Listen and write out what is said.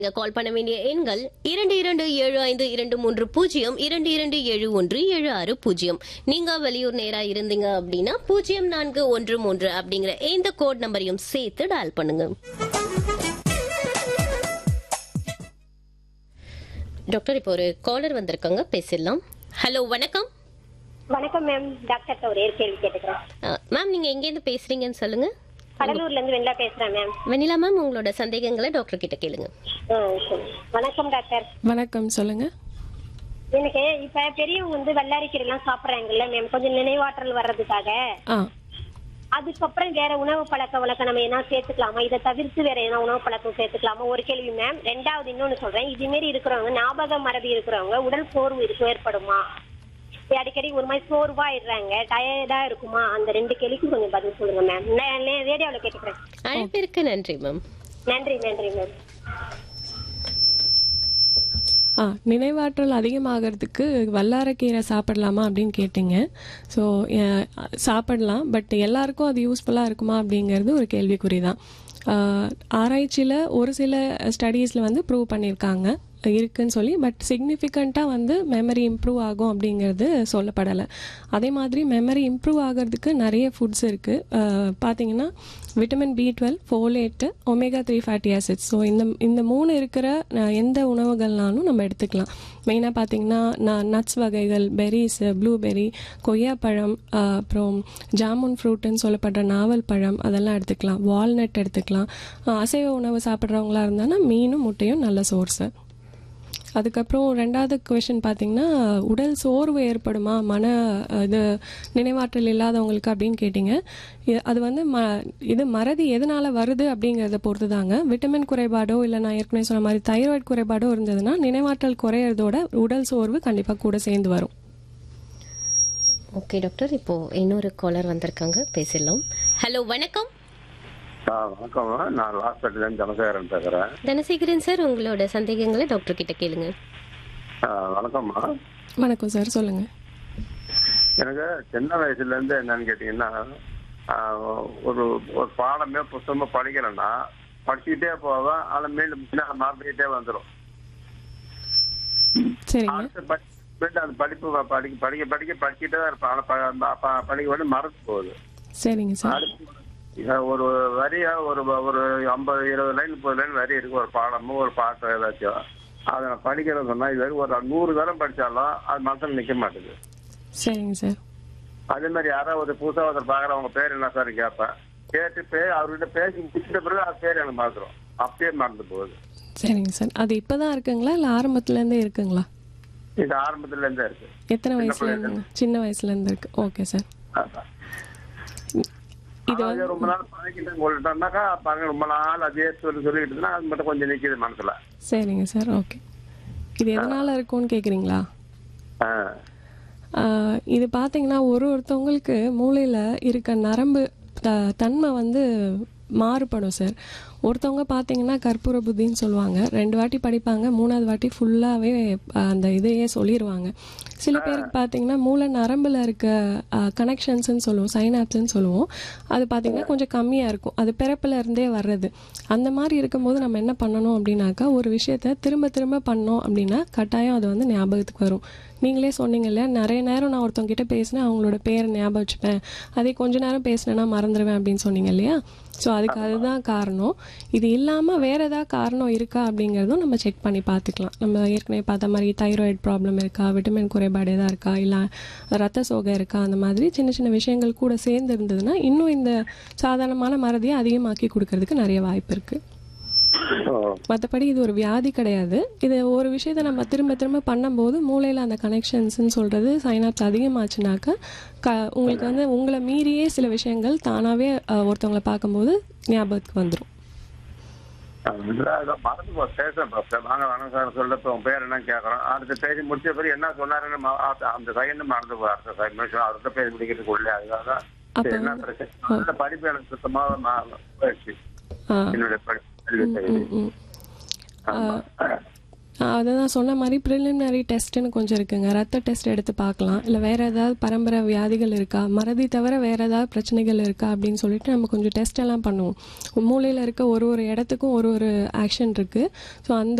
நீங்க கால் பண்ண வேண்டிய எண்கள் இரண்டு இரண்டு ஏழு ஐந்து இரண்டு மூன்று பூஜ்ஜியம் இரண்டு இரண்டு ஏழு ஒன்று ஏழு ஆறு பூஜ்ஜியம் நீங்க வெளியூர் நேரா இருந்தீங்க அப்படின்னா பூஜ்ஜியம் நான்கு ஒன்று மூன்று அப்படிங்கிற இந்த கோட் நம்பரையும் சேர்த்து டயல் பண்ணுங்க டாக்டர் இப்போ ஒரு காலர் வந்திருக்காங்க பேசிடலாம் ஹலோ வணக்கம் வணக்கம் மேம் டாக்டர் ஒரே ஒரு கேள்வி கேட்டுக்கிறேன் மேம் நீங்க எங்கேருந்து பேசுறீங்கன்னு சொல்லுங்க கடலூர்ல இருந்து வெண்ணிலா பேசுறேன் மேம் வெண்ணிலா மேம் உங்களோட சந்தேகங்களை டாக்டர் கிட்ட கேளுங்க ஆ, சரி. வணக்கம் டாக்டர் வணக்கம் சொல்லுங்க எனக்கு இப்ப பெரியவங்க வந்து வெள்ளாரிக்கீரை எல்லாம் சாப்பிடுறாங்கல்ல மேம் கொஞ்சம் நினைவாற்றல் வர்றதுக்காக ஆ அதுக்கப்புறம் வேற உணவு பழக்க வழக்கம் நம்ம என்ன சேர்த்துக்கலாமா இதை தவிர்த்து வேற என்ன உணவு பழக்கம் சேர்த்துக்கலாமா ஒரு கேள்வி மேம் ரெண்டாவது இன்னொன்னு சொல்றேன் இது மாரி இருக்கிறவங்க ஞாபக மறதி இருக்கிறவங்க உடல் சோர்வு இருக்கு ஏற்படுமா இது அடிக்கடி ஒரு மாதிரி சோர்வா ஆயிடுறாங்க டயர்டா இருக்குமா அந்த ரெண்டு கேள்விக்கும் கொஞ்சம் பதில் சொல்லுங்க மேம் நான் ரேடியோவில் கேட்டுக்கிறேன் அழைப்பிற்கு நன்றி மேம் நன்றி நன்றி மேம் ஆ நினைவாற்றல் அதிகமாகிறதுக்கு வல்லாரக்கீரை சாப்பிடலாமா அப்படின்னு கேட்டீங்க ஸோ சாப்பிடலாம் பட் எல்லாருக்கும் அது யூஸ்ஃபுல்லாக இருக்குமா அப்படிங்கிறது ஒரு கேள்விக்குறி தான் ஆராய்ச்சியில் ஒரு சில ஸ்டடீஸில் வந்து ப்ரூவ் பண்ணியிருக்காங்க இருக்குன்னு சொல்லி பட் சிக்னிஃபிகண்ட்டாக வந்து மெமரி இம்ப்ரூவ் ஆகும் அப்படிங்கிறது சொல்லப்படலை அதே மாதிரி மெமரி இம்ப்ரூவ் ஆகிறதுக்கு நிறைய ஃபுட்ஸ் இருக்குது பார்த்தீங்கன்னா vitamin B twelve folate omega three fatty acids so இந்த இந்த மூணு இருக்கிற அஹ், எந்த உணவுகள்னாலும் நம்ம எடுத்துக்கலாம் மெயினாக பார்த்தீங்கன்னா நான் நட்ஸ் வகைகள் பெரிஸு ப்ளூபெர்ரி கொய்யாப்பழம் அஹ், அப்புறம் ஜாமுன் ஃப்ரூட்டுன்னு சொல்லப்படுற நாவல் பழம் அதெல்லாம் எடுத்துக்கலாம் வால்நட் எடுத்துக்கலாம் அஹ், அசைவ உணவு சாப்பிட்றவங்களா இருந்தாங்கன்னா மீனும் முட்டையும் நல்ல சோர்ஸு அதுக்கப்புறம் ரெண்டாவது கொஷின் பார்த்தீங்கன்னா உடல் சோர்வு ஏற்படுமா மன அஹ், இது நினைவாற்றல் இல்லாதவங்களுக்கு அப்படின்னு கேட்டிங்க இ- அது வந்து ம இது மறதி எதனால வருது அப்படிங்கிறத பொறுத்து தாங்க விட்டமின் குறைபாடோ இல்லை நான் ஏற்கனவே சொன்ன மாதிரி தைராய்டு குறைபாடோ இருந்ததுன்னா நினைவாற்றல் குறையிறதோட உடல் சோர்வு கண்டிப்பாக கூட சேர்ந்து வரும் ஓகே டாக்டர் இப்போ இன்னொரு காலர் வந்திருக்காங்க பேசிடலாம் ஹலோ வணக்கம் ஆ வணக்கம் நான் ஹாஸ்பிட்டல்லேருந்து தனசேகரன் பேசுகிறேன் தனசேகரன் சார் உங்களோட சந்தேகங்களை டாக்டர் கிட்ட கேளுங்க வணக்கம்மா வணக்கம் சார் சொல்லுங்கள் எனக்கு சின்ன வயசுலேருந்து என்னன்னு கேட்டிங்கன்னா ஆ, ஒரு ஒரு பாடமே புத்தகமாக படிக்கிறேன்னா படிச்சுக்கிட்டே போவேன் ஆனால் மீண்டும் மீண்டும் மறந்துக்கிட்டே வந்துடும் சரிங்க அடுத்து படி- மீண்டும் அந்த படிப்பு ப- படிக்க படிக்க படிக்க படிச்சுட்டே தான் இருப்பேன் ஆனால் ப- ப- ப- படிக்க வந்து மறந்து போகுது சரிங்க சார் அடுத்து இத ஒரு வரியா ஒரு ஒரு ஐம்பது இருபது லைன் முப்பது லைன் வரி இருக்கு ஒரு பாடமும் ஒரு பாட்டு ஏதாச்சும் அதை நான் படிக்கிறது சொன்னா இது வரைக்கும் ஒரு நூறு தரம் படிச்சாலும் அது மனசுல நிக்க மாட்டேங்குது சரிங்க சார் அதே மாதிரி யாராவது ஒரு புதுசா ஒருத்தர் பாக்குற அவங்க பேர் என்ன சார் கேட்பேன் கேட்டு பே அவர்கிட்ட பேசி முடிச்சிட்ட பிறகு அது பேர் எனக்கு மறந்துடும் அப்படியே மறந்து போகுது சரிங்க சார் அது இப்போ தான் இருக்குங்களா இல்லை ஆரம்பத்துலேருந்தே இருக்குங்களா இது ஆரம்பத்துல இருந்தே இருக்கு எத்தனை வயசுலேருந்துங்க சின்ன வயசுலேருந்து இருக்கு ஓகே சார் அதான். இது அது ரொம்ப நாள் பழகிட்டு சொல்லிட்டோம்னாக்கா பாருங்க ரொம்ப நாள் அதே சொல்லி சொல்லிட்டு இருந்தா அது மட்டும் கொஞ்சம் நிக்குது மனசுல சரிங்க சார் ஓகே இது எதனால் இருக்கும்னு கேட்குறீங்களா ஆ இது பார்த்தீங்கன்னா ஒரு ஒருத்தவங்களுக்கு மூளையில் இருக்க நரம்பு த- தன்மை வந்து மாறுபடும் சார் ஒருத்தவங்க பார்த்தீங்கன்னா கற்பூர புத்தின்னு சொல்லுவாங்க ரெண்டு வாட்டி படிப்பாங்க மூணாவது வாட்டி ஃபுல்லாகவே அந்த இதையே சொல்லிடுவாங்க சில பேருக்கு பார்த்தீங்கன்னா மூளை நரம்பில் இருக்க கனெக்ஷன்ஸ்னு சொல்லுவோம் சைனாப்ஸ்ன்னு சொல்லுவோம் அது பார்த்தீங்கன்னா கொஞ்சம் கம்மியாக இருக்கும் அது பிறப்புல இருந்தே வர்றது அந்த மாதிரி இருக்கும்போது நம்ம என்ன பண்ணணும் அப்படின்னாக்கா ஒரு விஷயத்த திரும்ப திரும்ப பண்ணோம் அப்படின்னா கட்டாயம் அது வந்து ஞாபகத்துக்கு வரும் நீங்களே சொன்னீங்க இல்லையா நிறைய நேரம் நான் ஒருத்தவங்க கிட்ட பேசினேன் அவங்களோட பேரை ஞாபகம் வச்சுப்பேன் அதே கொஞ்ச நேரம் பேசினேன்னா மறந்துடுவேன் அப்படின்னு சொன்னீங்க இல்லையா ஸோ அதுக்கு அதுதான் காரணம் இது இல்லாமல் வேற ஏதாவது காரணம் இருக்கா அப்படிங்கிறதும் நம்ம செக் பண்ணி பார்த்துக்கலாம் நம்ம ஏற்கனவே பார்த்த மாதிரி தைராய்டு ப்ராப்ளம் இருக்கா விட்டமின் குறைபாடு எதாவது இருக்கா இல்லை ரத்த சோகை இருக்கா அந்த மாதிரி சின்ன சின்ன விஷயங்கள் கூட சேர்ந்து இருந்ததுன்னா இன்னும் இந்த சாதாரணமான மறதியை அதிகமாக்கி கொடுக்கறதுக்கு நிறைய வாய்ப்பு இருக்குது ஓ மற்றபடி இது ஒரு வியாதி கிடையாது இது ஒரு விஷயத்தை நம்ம திரும்ப திரும்ப பண்ணும்போது மூளையில் அந்த கனெக்ஷன்ஸ்னு சொல்கிறது சைனாப்ஸ் அதிகமாச்சுனாக்கா க உங்களுக்கு வந்து உங்களை மீறியே சில விஷயங்கள் தானாகவே ஒருத்தவங்களை பார்க்கும்போது ஞாபகத்துக்கு வந்துடும் அதுல ஏதோ மறந்து போ பேசுறேன் டாக்டர் வாங்க வணக்கம் சார் சொல்ல உங்க பேர் என்ன கேட்கறோம் அடுத்த பேசி முடிச்ச பிறகு என்ன சொன்னாருன்னு ம- அ- அந்த செகண்ட் மறந்து போ அடுத்த செகண்ட் நிமிஷம் அவர்கிட்ட பேசி முடிக்கிறதுக்கு உள்ளே அதுக்காக அப்ப சரி, என்ன வந்து- பிரச்சனை அந்த படிப்பு எனக்கு சுத்தமாக மா- போயிடுச்சு ஆ என்னுடைய படிப்பு கல்வி தகுதி. ம் ம் ஆமா. அதை நான் சொன்ன மாதிரி ப்ரிலிமினரி டெஸ்ட்டுன்னு கொஞ்சம் இருக்குங்க ரத்த டெஸ்ட் எடுத்து பார்க்கலாம் இல்லை வேறு ஏதாவது பரம்பரை வியாதிகள் இருக்கா மறதி தவிர வேறு ஏதாவது பிரச்சனைகள் இருக்கா அப்படின்னு சொல்லிட்டு நம்ம கொஞ்சம் டெஸ்ட் எல்லாம் பண்ணுவோம் மூளையில் இருக்க ஒரு ஒரு இடத்துக்கும் ஒரு ஒரு ஆக்ஷன் இருக்குது ஸோ அந்த